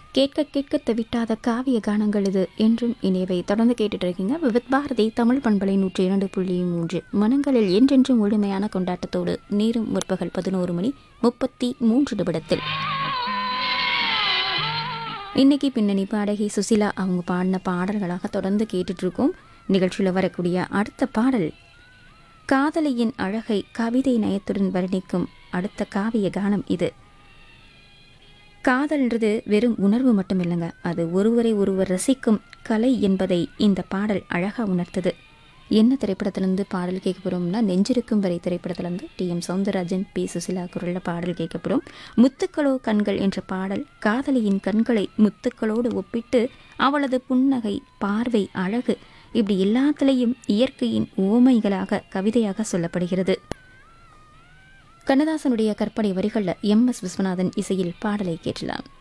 கேட்க கேட்க தவிட்டாத காவிய கானங்கள் இது என்றும் இணையவை தொடர்ந்து கேட்டுட்டு இருக்கீங்க விவித் பாரதி தமிழ் பண்பலை நூற்றி இரண்டு புள்ளி மூன்று மனங்களில் என்றென்றும் முழுமையான கொண்டாட்டத்தோடு நேரும் முற்பகல் பதினோரு மணி முப்பத்தி மூன்று நிமிடத்தில் இன்னைக்கு பின்னணி பாடகி சுசிலா அவங்க பாடின பாடல்களாக தொடர்ந்து கேட்டுட்டு இருக்கோம் நிகழ்ச்சியில் வரக்கூடிய அடுத்த பாடல் காதலியின் அழகை கவிதை நயத்துடன் வர்ணிக்கும் அடுத்த காவிய கானம் இது காதல்ன்றது வெறும் உணர்வு மட்டும் இல்லைங்க அது ஒருவரை ஒருவர் ரசிக்கும் கலை என்பதை இந்த பாடல் அழகாக உணர்த்தது என்ன திரைப்படத்திலேருந்து பாடல் கேட்க போகிறோம்னா நெஞ்சிருக்கும் வரை திரைப்படத்திலேருந்து T M Soundararajan P Susheela குரலில் பாடல் கேட்க போகிறோம் முத்துக்களோ கண்கள் என்ற பாடல் காதலியின் கண்களை முத்துக்களோடு ஒப்பிட்டு அவளது புன்னகை பார்வை அழகு இப்படி எல்லாத்துலேயும் இயற்கையின் ஓமைகளாக கவிதையாக சொல்லப்படுகிறது கண்ணதாசனுடைய கற்பனை வரிகளில் எம் எஸ் விஸ்வநாதன் இசையில் பாடலை கேட்டலாம்